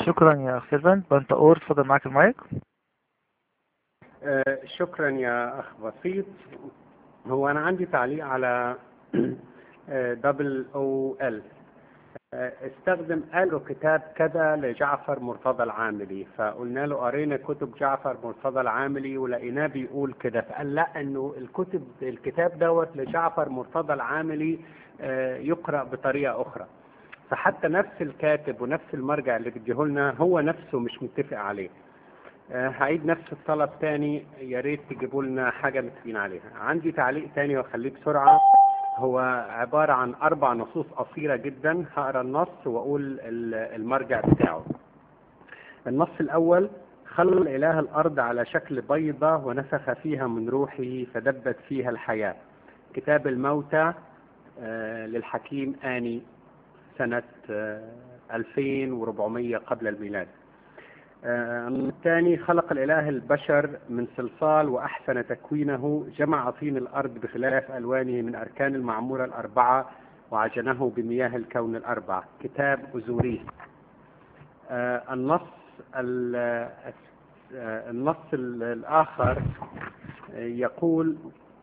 شكرا يا أخ سيرفنت بنتقور اتفضل معاك المايك آه، شكرا يا أخ بسيط هو أنا عندي تعليق على دبل او ال استخدم قالوا كتاب كذا لجعفر مرتضى العاملي فقلنا له قرينا كتب جعفر مرتضى العاملي ولقيناه بيقول كده فقال لا انه الكتب الكتاب دوت لجعفر مرتضى العاملي آه، يقرا بطريقه اخرى فحتى نفس الكاتب ونفس المرجع اللي بيديهولنا هو نفسه مش متفق عليه آه، هعيد نفس الطلب تاني يا ريت تجيبوا لنا حاجه متفقين عليها عندي تعليق تاني واخليه بسرعه هو عباره عن اربع نصوص قصيره جدا هقرا النص واقول ال- المرجع بتاعه النص الاول خلق اله الارض على شكل بيضه ونفخ فيها من روحه فدبت فيها الحياه كتاب الموتى آه، للحكيم آني سنة آه، 2400 قبل الميلاد آه، الثاني خلق الإله البشر من صلصال وأحسن تكوينه جمع طين الأرض بخلاف ألوانه من أركان المعمورة الأربعة وعجنه بمياه الكون الأربع كتاب أزوريس آه، النص ال- آه، النص ال- الآخر آه، يقول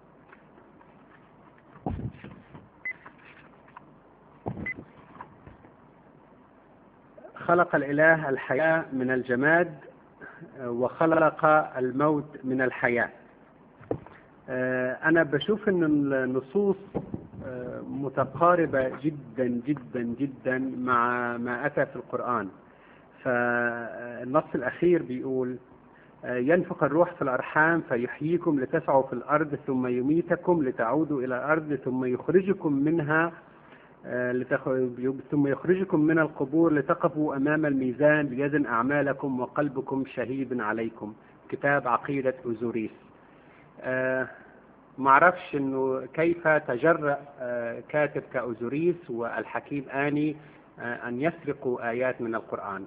خلق الإله الحياة من الجماد آه، وخلق الموت من الحياة آه، أنا بشوف أن النصوص آه، متقاربة جدا جدا جدا مع ما أتى في القرآن فالنص الأخير بيقول آه، ينفخ الروح في الأرحام فيحييكم لتسعوا في الأرض ثم يميتكم لتعودوا إلى الأرض ثم يخرجكم منها آه، لتخ- ثم يخرجكم من القبور لتقفوا أمام الميزان ليزن أعمالكم وقلبكم شهيد عليكم كتاب عقيدة أوزوريس آه، معرفش انه كيف تجرأ آه، كاتب كأوزوريس والحكيم آني آه، أن يسرقوا آيات من القرآن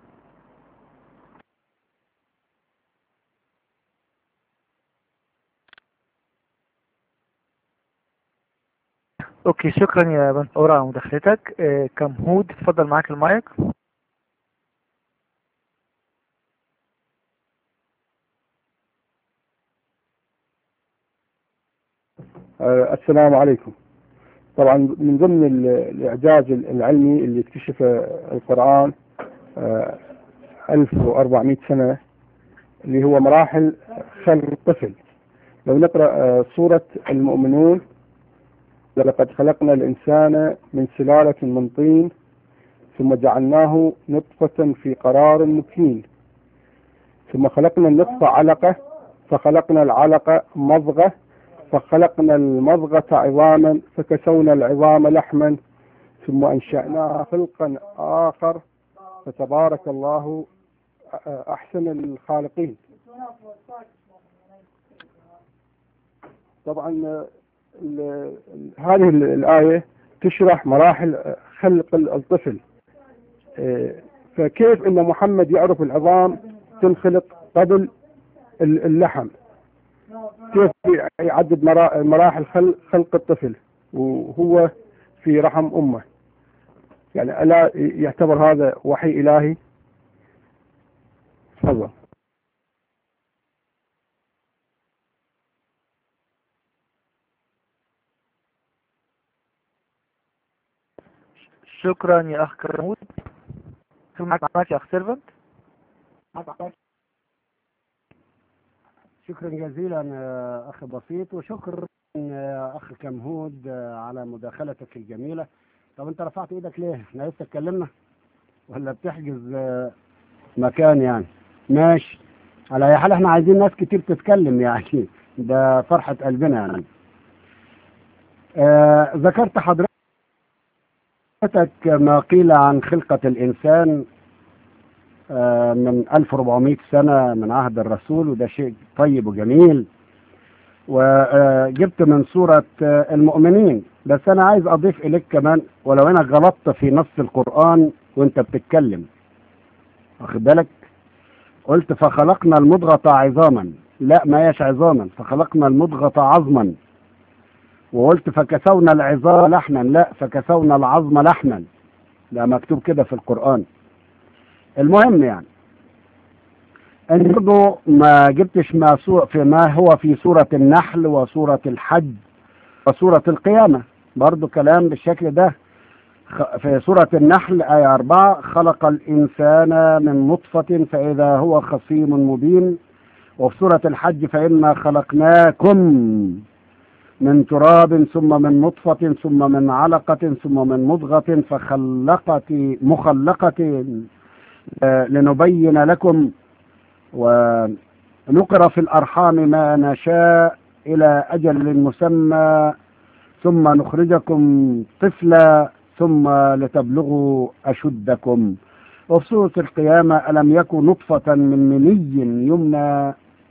اوكي شكرا يا بنتقور على مداخلتك آه، كمهود اتفضل معاك المايك آه، السلام عليكم طبعا من ضمن ال- الإعجاز العلمي اللي اكتشف القرآن آه، 1400 سنة اللي هو مراحل خلق الطفل لو نقرأ آه، سورة المؤمنون ولقد خلقنا الإنسان من سلالة من طين ثم جعلناه نطفة في قرار مكين ثم خلقنا النطفة علقة فخلقنا العلقة مضغة فخلقنا المضغة عظاما فكسونا العظام لحما ثم أنشأناها خلقا آخر فتبارك الله أحسن الخالقين طبعا ال- ال- هذه ال- الآية تشرح مراحل خلق ال- الطفل إيه، فكيف أن محمد يعرف العظام تنخلق قبل ال- اللحم كيف يعدد مرا- مراحل خلق, خلق الطفل وهو في رحم أمه يعني ألا يعتبر هذا وحي إلهي تفضل شكرا يا اخ كمهود معاك معاك يا اخ سيرفنت شكرا جزيلا يا اخ بسيط وشكرا يا اخ كمهود على مداخلتك الجميله طب انت رفعت ايدك ليه احنا لسه اتكلمنا ولا بتحجز آه، مكان يعني ماشي على اي حال احنا عايزين ناس كتير تتكلم يعني ده فرحه قلبنا يعني آه ذكرت حضرتك ما قيل عن خلقه الانسان آه، من 1400 سنة من عهد الرسول وده شيء طيب وجميل وجبت من سورة آه، المؤمنين بس أنا عايز أضيف إليك كمان ولو أنا غلطت في نص القرآن وأنت بتتكلم واخد بالك قلت فخلقنا المضغة عظاما لا ما يش عظاما فخلقنا المضغة عظما وقلت فكسونا العظام لحما لا فكسونا العظم لحما لا مكتوب كده في القرآن المهم يعني انت برضه ما جبتش ما سو- في ما هو في سورة النحل وسورة الحج وسورة القيامة برضه كلام بالشكل ده خ- في سورة النحل آية أربعة خلق الإنسان من نطفة فإذا هو خصيم مبين وفي سورة الحج فإنا خلقناكم من تراب ثم من نطفة ثم من علقة ثم من مضغة فخلقت مخلقة آه، لنبين لكم ونقر في الأرحام ما نشاء إلى أجل مسمى ثم نخرجكم طفلا ثم لتبلغوا أشدكم وفي سورة القيامة ألم يكن نطفة من مني يمنى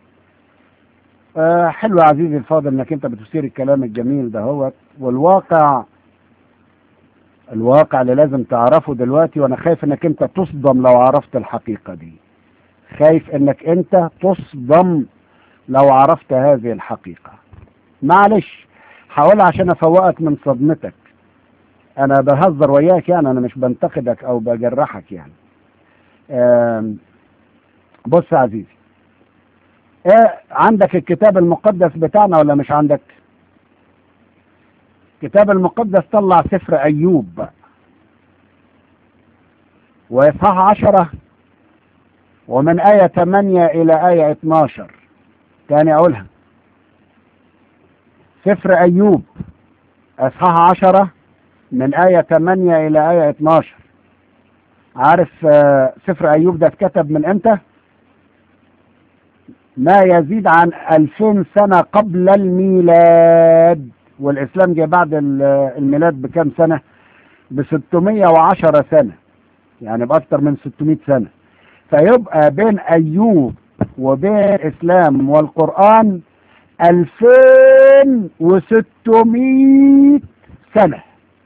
آه حلو يا عزيزي الفاضل انك انت بتثير الكلام الجميل ده هو والواقع الواقع اللي لازم تعرفه دلوقتي وانا خايف انك انت تصدم لو عرفت الحقيقة دي خايف انك انت تصدم لو عرفت هذه الحقيقة معلش حاول عشان افوقك من صدمتك انا بهزر وياك يعني انا مش بنتقدك او بجرحك يعني آم، بص يا عزيزي ايه عندك الكتاب المقدس بتاعنا ولا مش عندك الكتاب المقدس طلع سفر ايوب بقى. واصحاح عشرة ومن آية 8 إلى آية 12 تاني أقولها سفر أيوب أصحاح عشرة من آية 8 إلى آية 12 عارف آه، سفر أيوب ده اتكتب من إمتى؟ ما يزيد عن 2000 سنة قبل الميلاد والإسلام جه بعد ال- الميلاد بكام سنة؟ ب 610 سنة يعني بأكثر من 600 سنة فيبقى بين أيوب وبين الإسلام والقرآن 2600 سنة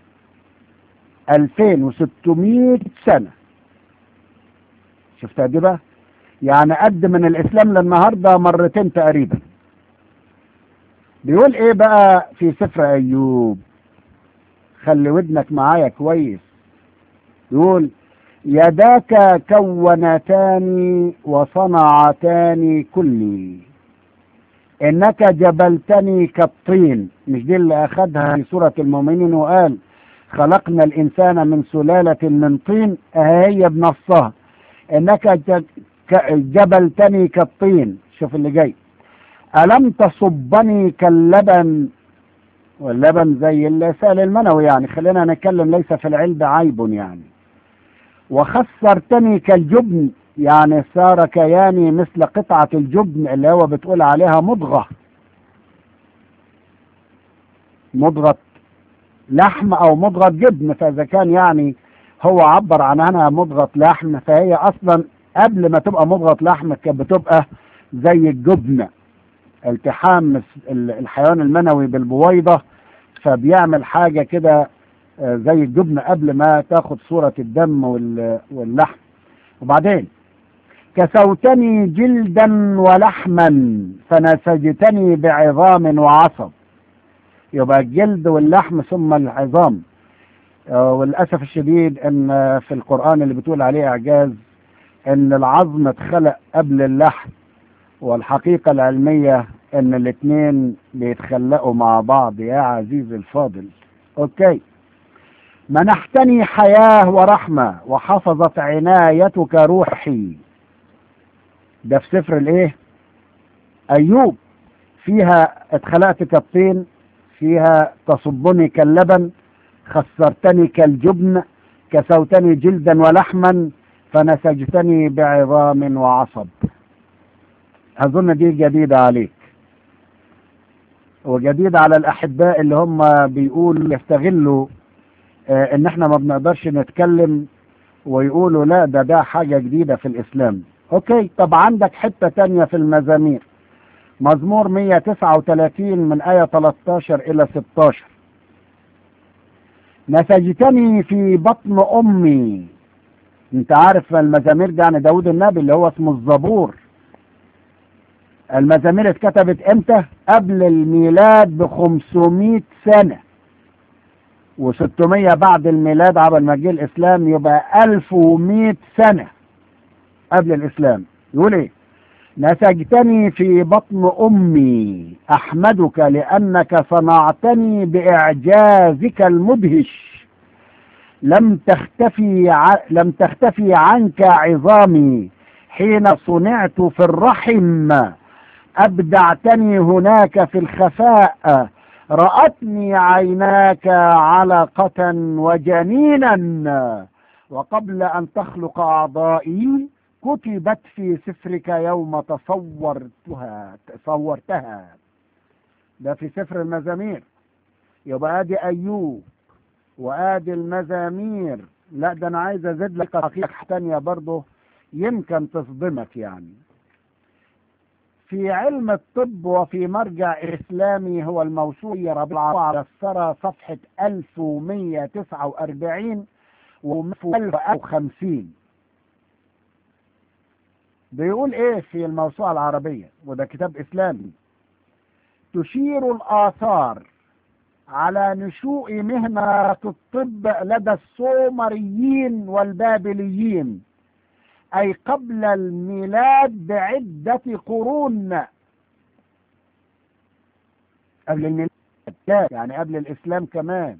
2600 سنة شفتها دي بقى يعني قد من الإسلام للنهاردة مرتين تقريبا بيقول إيه بقى في سفر أيوب خلي ودنك معايا كويس يقول يداك كونتان وصنعتان كلي انك جبلتني كالطين مش دي اللي اخدها في سورة المؤمنين وقال خلقنا الانسان من سلالة من طين هي بنصها انك ج- ك- جبلتني كالطين شوف اللي جاي الم تصبني كاللبن واللبن زي اللسان المنوي يعني خلينا نتكلم ليس في العلب عيب يعني وخسرتني كالجبن يعني صار كياني مثل قطعة الجبن اللي هو بتقول عليها مضغة مضغة لحم أو مضغة جبن فإذا كان يعني هو عبر عنها مضغة لحم فهي أصلا قبل ما تبقى مضغة لحم كانت بتبقى زي الجبن التحام ال- الحيوان المنوي بالبويضة فبيعمل حاجة كده آه، زي الجبن قبل ما تاخد صورة الدم وال- واللحم وبعدين كسوتني جلدا ولحما فنسجتني بعظام وعصب يبقى الجلد واللحم ثم العظام آه، وللأسف الشديد ان آه، في القرآن اللي بتقول عليه إعجاز ان العظم اتخلق قبل اللحم والحقيقة العلمية ان الاثنين بيتخلقوا مع بعض يا عزيزي الفاضل اوكي منحتني حياة ورحمة وحفظت عنايتك روحي ده في سفر الايه ايوب فيها اتخلقت كالطين فيها تصبني كاللبن خسرتني كالجبن كسوتني جلدا ولحما فنسجتني بعظام وعصب اظن دي جديدة عليك وجديدة على الاحباء اللي هم بيقولوا يستغلوا آه، ان احنا ما بنقدرش نتكلم ويقولوا لا ده ده حاجة جديدة في الاسلام اوكي طب عندك حتة تانية في المزامير مزمور 139 من آية 13 إلى 16 نسجتني في بطن أمي انت عارف المزامير ده يعني داود النبي اللي هو اسمه الزبور المزامير اتكتبت امتى قبل الميلاد ب 500 سنة و600 بعد الميلاد عبر ما جه الاسلام يبقى 1100 سنة قبل الإسلام يقول إيه نسجتني في بطن أمي أحمدك لأنك صنعتني بإعجازك المدهش لم تختفي ع... لم تختفي عنك عظامي حين صنعت في الرحم أبدعتني هناك في الخفاء رأتني عيناك علقة وجنينا وقبل أن تخلق أعضائي كتبت في سفرك يوم تصورتها تصورتها ده في سفر المزامير يبقى ادي ايوب وادي المزامير لا ده انا عايز ازيد لك حقيقة تانية برضه يمكن تصدمك يعني في علم الطب وفي مرجع إسلامي هو الموسوعي ربيع على الثرى صفحة 1149 و 1050 بيقول ايه في الموسوعة العربية وده كتاب إسلامي تشير الآثار على نشوء مهنة الطب لدى السومريين والبابليين أي قبل الميلاد بعدة قرون قبل الميلاد يعني قبل الإسلام كمان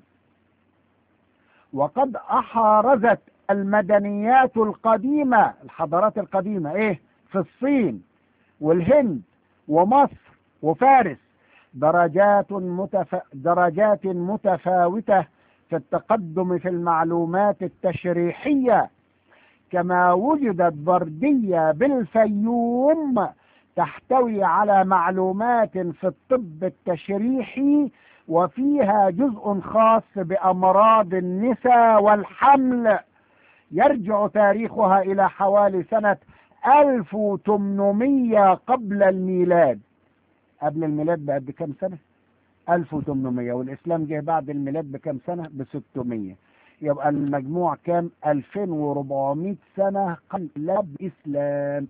وقد أحرزت المدنيات القديمة الحضارات القديمة إيه في الصين والهند ومصر وفارس درجات متف... درجات متفاوتة في التقدم في المعلومات التشريحية كما وجدت بردية بالفيوم تحتوي على معلومات في الطب التشريحي وفيها جزء خاص بأمراض النساء والحمل يرجع تاريخها إلى حوالي سنة 1800 قبل الميلاد قبل الميلاد بقد كم سنة 1800 والإسلام جه بعد الميلاد بكم سنة ب 600 يبقى المجموع كام 2400 سنة قبل الإسلام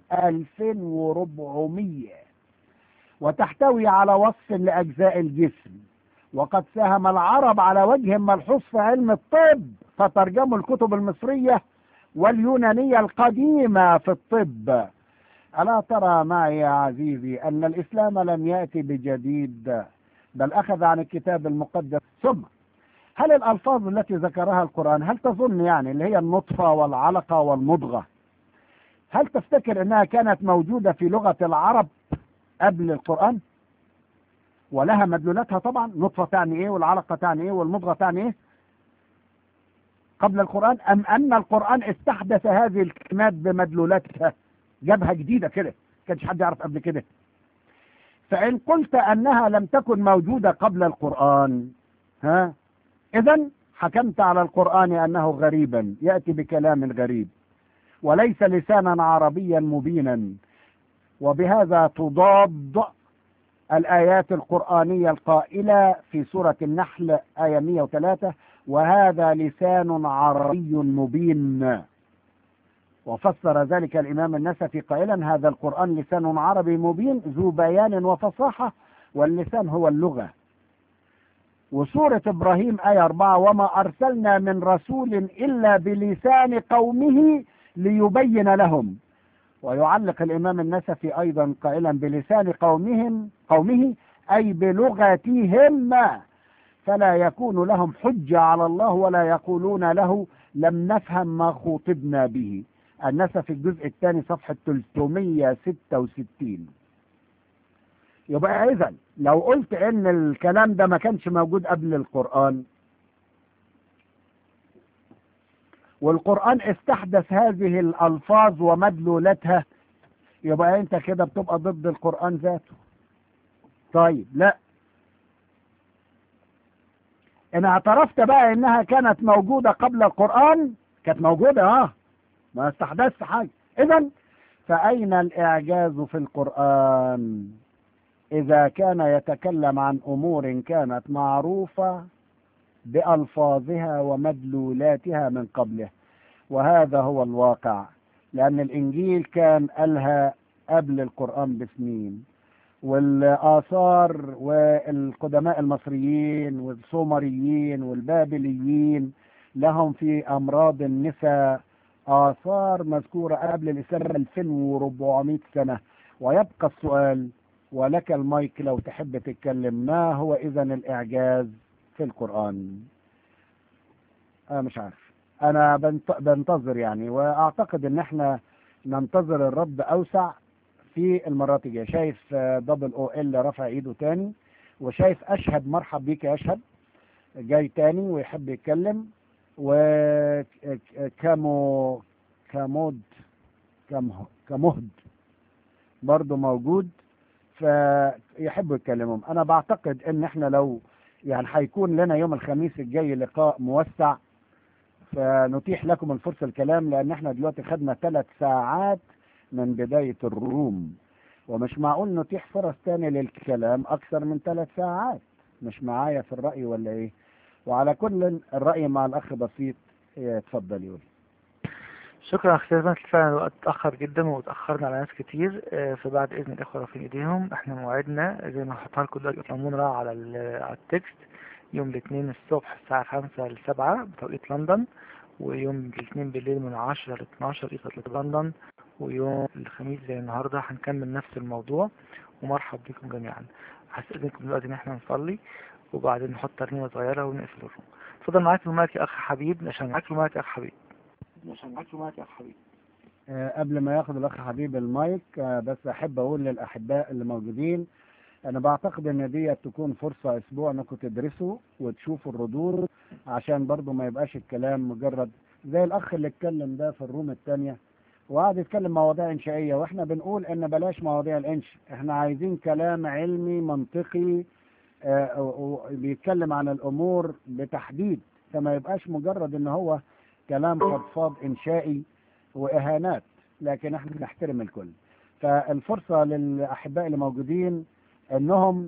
2400 وتحتوي على وصف لأجزاء الجسم وقد ساهم العرب على وجه ملحوظ في علم الطب فترجموا الكتب المصرية واليونانية القديمة في الطب ألا ترى معي يا عزيزي أن الإسلام لم يأتي بجديد بل أخذ عن الكتاب المقدس ثم هل الألفاظ التي ذكرها القرآن هل تظن يعني اللي هي النطفة والعلقة والمضغة هل تفتكر أنها كانت موجودة في لغة العرب قبل القرآن ولها مدلولاتها طبعا نطفة تعني ايه والعلقة تعني ايه والمضغة تعني ايه قبل القرآن أم أن القرآن استحدث هذه الكلمات بمدلولاتها جابها جديدة كده كانش حد يعرف قبل كده فإن قلت أنها لم تكن موجودة قبل القرآن ها إذا حكمت على القرآن أنه غريبا يأتي بكلام غريب وليس لسانا عربيا مبينا وبهذا تضاد الآيات القرآنية القائلة في سورة النحل آية 103 وهذا لسان عربي مبين وفسر ذلك الإمام النسفي قائلا هذا القرآن لسان عربي مبين ذو بيان وفصاحة واللسان هو اللغة وسورة إبراهيم آية 4 وما أرسلنا من رسول إلا بلسان قومه ليبين لهم ويعلق الإمام النسفي أيضا قائلا بلسان قومهم قومه أي بلغتهم فلا يكون لهم حجة على الله ولا يقولون له لم نفهم ما خوطبنا به النسفي الجزء الثاني صفحة 366 يبقى إذا لو قلت إن الكلام ده ما كانش موجود قبل القرآن والقرآن استحدث هذه الألفاظ ومدلولاتها يبقى أنت كده بتبقى ضد القرآن ذاته طيب لا إن اعترفت بقى إنها كانت موجودة قبل القرآن كانت موجودة اه ما استحدثت حاجة إذا فأين الإعجاز في القرآن إذا كان يتكلم عن أمور كانت معروفة بألفاظها ومدلولاتها من قبله وهذا هو الواقع لأن الإنجيل كان قالها قبل القرآن بسنين والآثار والقدماء المصريين والسومريين والبابليين لهم في أمراض النساء آثار مذكورة قبل الإسلام 2400 سنة ويبقى السؤال ولك المايك لو تحب تتكلم ما هو إذا الإعجاز في القرآن أنا مش عارف أنا بنت- بنتظر يعني وأعتقد إن إحنا ننتظر الرد أوسع في المرات الجاية شايف دبل او ال رفع ايده تاني وشايف اشهد مرحب بيك يا اشهد جاي تاني ويحب يتكلم وكامو كامود كمه- كمهد برضه موجود فيحبوا يتكلمهم انا بعتقد ان احنا لو يعني هيكون لنا يوم الخميس الجاي لقاء موسع فنتيح لكم الفرصة الكلام لان احنا دلوقتي خدنا ثلاث ساعات من بداية الروم ومش معقول نتيح فرص تاني للكلام اكثر من ثلاث ساعات مش معايا في الرأي ولا ايه وعلى كل الرأي مع الاخ بسيط إيه، اتفضل يقول شكرا اخ سيدنا فعلا الوقت اتأخر جدا وتأخرنا على ناس كتير آه، فبعد اذن الاخوة رافعين ايديهم احنا موعدنا زي ما هحطها لكم دلوقتي يطلعونا على ال- على التكست يوم الاثنين الصبح الساعة خمسة لسبعة بتوقيت لندن ويوم الاثنين بالليل من عشرة ل 12 بتوقيت لندن ويوم الخميس زي النهاردة هنكمل نفس الموضوع ومرحب بكم جميعا هستأذنكم دلوقتي ان احنا نصلي وبعدين نحط ترنيمة صغيرة ونقفل الروم اتفضل معاك المايك يا اخ حبيب عشان معاك المايك يا اخ حبيب عشان معاك المايك يا اخ حبيب آه، قبل ما ياخد الاخ حبيب المايك آه، بس احب اقول للاحباء اللي موجودين انا بعتقد ان دي تكون فرصة اسبوع انكم تدرسوا وتشوفوا الردود عشان برضو ما يبقاش الكلام مجرد زي الاخ اللي اتكلم ده في الروم التانية وقعد يتكلم مواضيع انشائية واحنا بنقول ان بلاش مواضيع الانش احنا عايزين كلام علمي منطقي آه، و- وبيتكلم عن الامور بتحديد فما يبقاش مجرد ان هو كلام فضفاض انشائي واهانات لكن احنا نحترم الكل فالفرصة للاحباء اللي موجودين انهم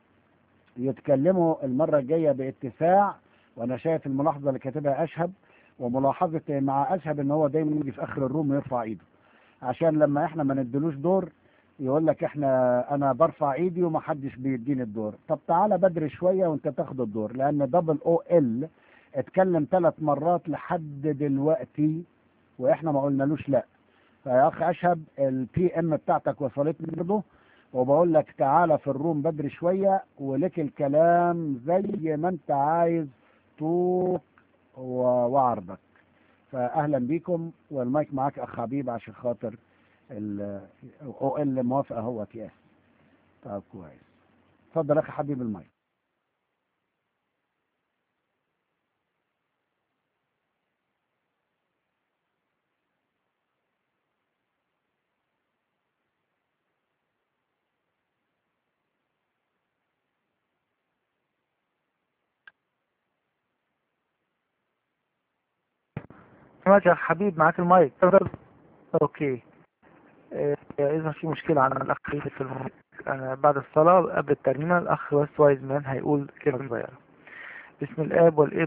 يتكلموا المرة الجاية باتساع وانا شايف الملاحظة اللي كاتبها اشهب وملاحظة مع اشهب ان هو دايما يجي في اخر الروم ويرفع ايده عشان لما احنا ما ندلوش دور يقول لك احنا انا برفع ايدي ومحدش بيديني الدور طب تعالى بدري شوية وانت تاخد الدور لان دبل او ال اتكلم ثلاث مرات لحد دلوقتي واحنا ما قلنالوش لا فيا اخ اشهب البي ام بتاعتك وصلتني برضه وبقول لك تعالى في الروم بدري شوية ولك الكلام زي ما انت عايز طوق و- وعرضك فاهلا بيكم والمايك معاك اخ حبيب عشان خاطر ال او ال موافق اهو تي اس طب كويس اتفضل يا اخي حبيب المايك معاك يا أخ حبيب معاك المايك تفضل اوكي آه، اذا في مشكلة عن الاخ خالد في المايك انا بعد الصلاة قبل الترنيمة الاخ ويس وايز مان هيقول كلمة صغيرة بسم الاب والابن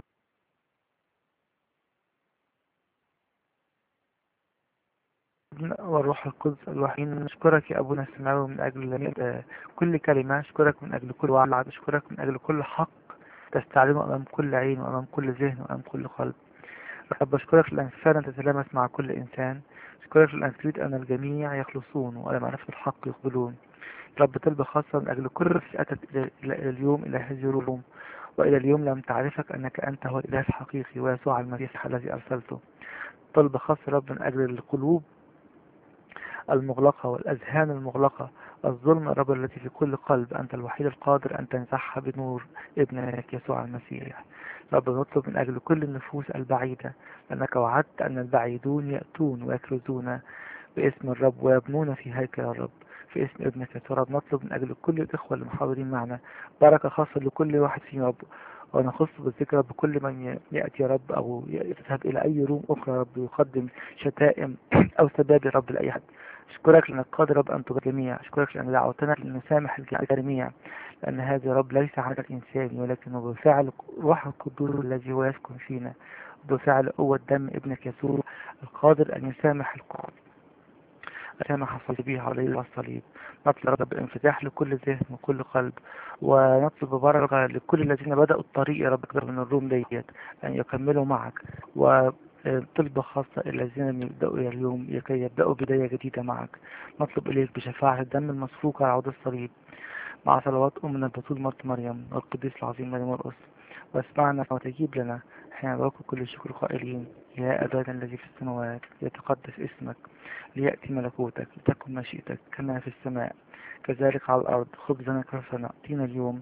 والروح القدس الوحيد نشكرك يا ابونا السماوي من اجل آه، كل كلمة اشكرك من اجل كل وعد اشكرك من اجل كل حق تستعلمه امام كل عين وامام كل ذهن وامام كل قلب رب أشكرك لأنك فعلا تتلامس مع كل إنسان أشكرك لأنك تريد أن الجميع يخلصون وإلى معرفة الحق يقبلون رب طلب خاصة من أجل كل نفس أتت إلى إلى- إلى اليوم إلى هذه اليوم وإلى اليوم لم تعرفك أنك أنت هو الإله الحقيقي ويسوع المسيح الذي أرسلته طلب خاص رب من أجل القلوب المغلقة والأذهان المغلقة الظلم يا رب التي في كل قلب أنت الوحيد القادر أن تنزعها بنور ابنك يسوع المسيح رب نطلب من أجل كل النفوس البعيدة لأنك وعدت أن البعيدون يأتون ويكرزون باسم الرب ويبنون في هيكل الرب في اسم ابنك يسوع رب نطلب من أجل كل الإخوة المحاضرين معنا بركة خاصة لكل واحد فينا رب ونخص بالذكر بكل من يأتي يا رب أو يذهب إلى أي روم أخرى رب يقدم شتائم أو سباب يا رب لأي حد أشكرك لأنك قادر رب أن تغفر الجميع أشكرك لأن دعوتنا لنسامح الجميع لأن هذا يا رب ليس عمل إنساني ولكنه بفعل روح القدوس الذي هو يسكن فينا بفعل قوة دم ابنك يسوع القادر أن يسامح القلوب يسامح الصليبي عليه الصليب نطلب رب الانفتاح لكل ذهن وكل قلب ونطلب بركة لكل الذين بدأوا الطريق يا رب من الروم ديت أن يكملوا معك و آه، طلبة خاصة إلى الذين لم يبدأوا إلى اليوم لكي يبدأوا بداية جديدة معك نطلب إليك بشفاعة الدم المسفوك على عود الصليب مع صلوات أمنا البطول مرت مريم والقديس العظيم مريم مرقس واسمعنا وتجيب لنا حين ندعوك كل شكر قائلين يا أبانا الذي في السماوات يتقدس اسمك ليأتي ملكوتك لتكن مشيئتك كما في السماء كذلك على الأرض خبزنا كفنا أعطينا اليوم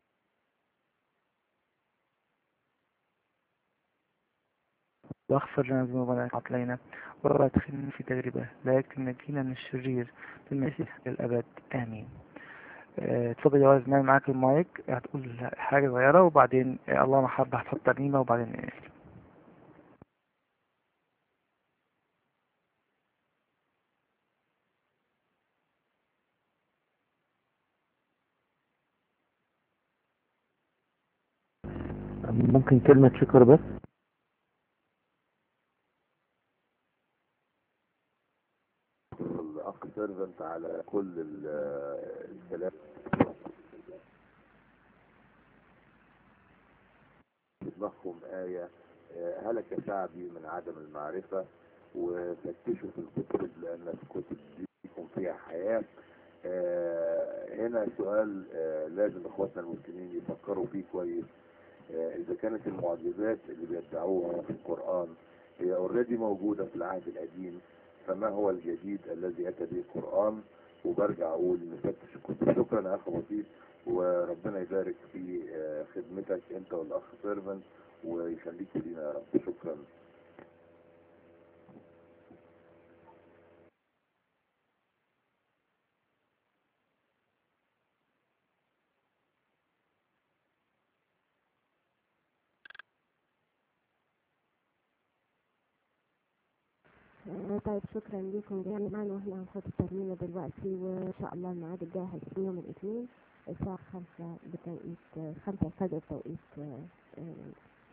واغفر لنا ذنوبنا علينا ولا تدخلنا في تجربة لكن نجينا من الشرير بالمسيح للأبد آمين آه، اتفضل يا ولد نعمل معاك المايك هتقول حاجة صغيرة وبعدين آه، الله محبة هتحط ترنيمة وبعدين نقفل ممكن كلمة شكر بس الاخ سيرفنت على كل ال- الكلام مفهوم آية آه، هلك شعبي من عدم المعرفة وفتشوا في الكتب لأن الكتب دي يكون فيها حياة آه، هنا سؤال آه، لازم اخواتنا المسلمين يفكروا فيه كويس آه، اذا كانت المعجزات اللي بيدعوها في القرآن هي اوريدي موجودة في العهد القديم فما هو الجديد الذي اتى به القرآن وبرجع اقول نفتش الكتب شكرا يا اخ بسيط وربنا يبارك في آه، خدمتك انت والاخ سيرفنت ويخليك لينا يا رب شكرا آه، طيب شكرا لكم جميعا واحنا هنحط الترميمة دلوقتي وان شاء الله الميعاد الجاي هيكون يوم الاثنين الساعة خمسة بتوقيت آه، خمسة الفجر بتوقيت آه، آه،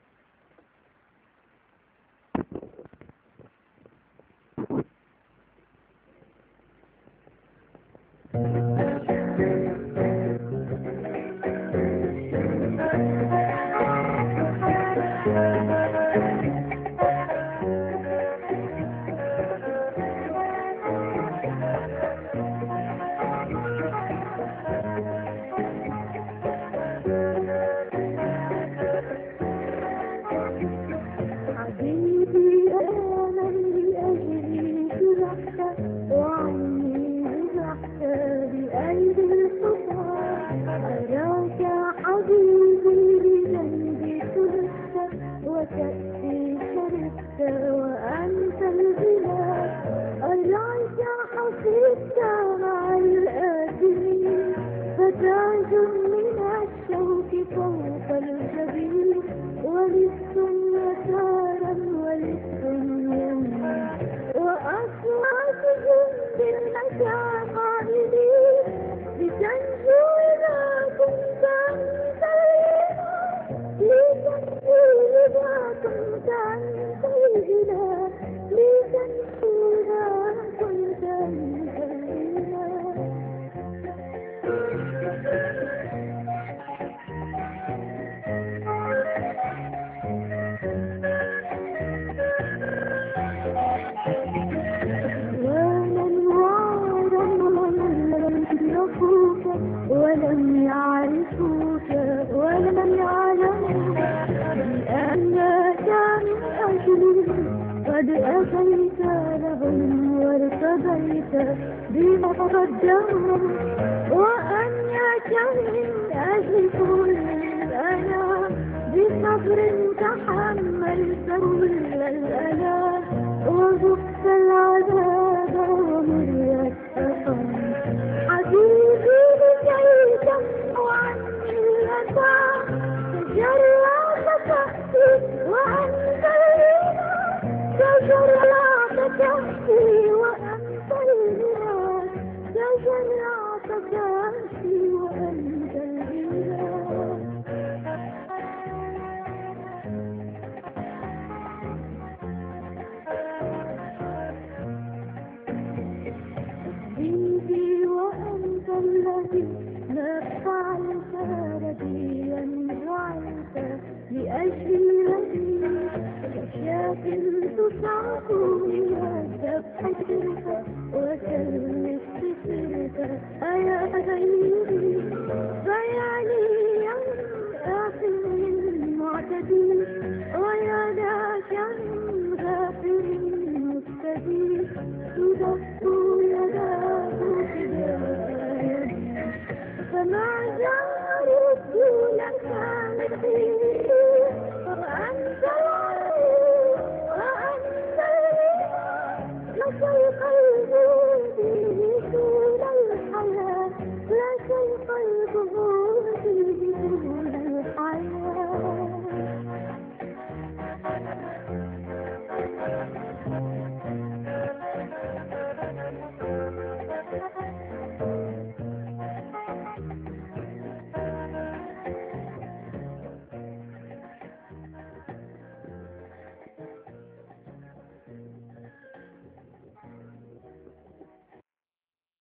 حبيبي أنا لأجلي جرحت وعني جرحت بأيدي الحصان أراك حبيبي بجنبي تركت وكأسي شربت وأنت البلاد أرعك حفظت مع الآدمين فتاج من الشوك فوق الجبين ولست يسارا ولست يمين وأصوات جند المكان قائلين لتنجو إذا كنت أنت الإله لتنجو إذا كنت أنت الإله لتنجو إذا كنت أنت الإله ومن وعدا ومن لم يفوك ولم يعرفوك ولم يعلموك بأنك من أجلهم قد أتيت لهم وارتضيت بما قدموا وأنك من أجل كل الأنام بصبر تحملت كل الألام وذقت العذاب ومريت السقم حبيبي لكي تمحو عني الأثام تجرعت تحتي وأنت الإله تجرعت تحتي وأنت الإله تجرعت تحتي وأنت الإله حبيبي وأنت الذي ما فعلت رديا فعلت لأجل الذي كشاف صعقوني وذبحتك وكلمت سرك أيا غيري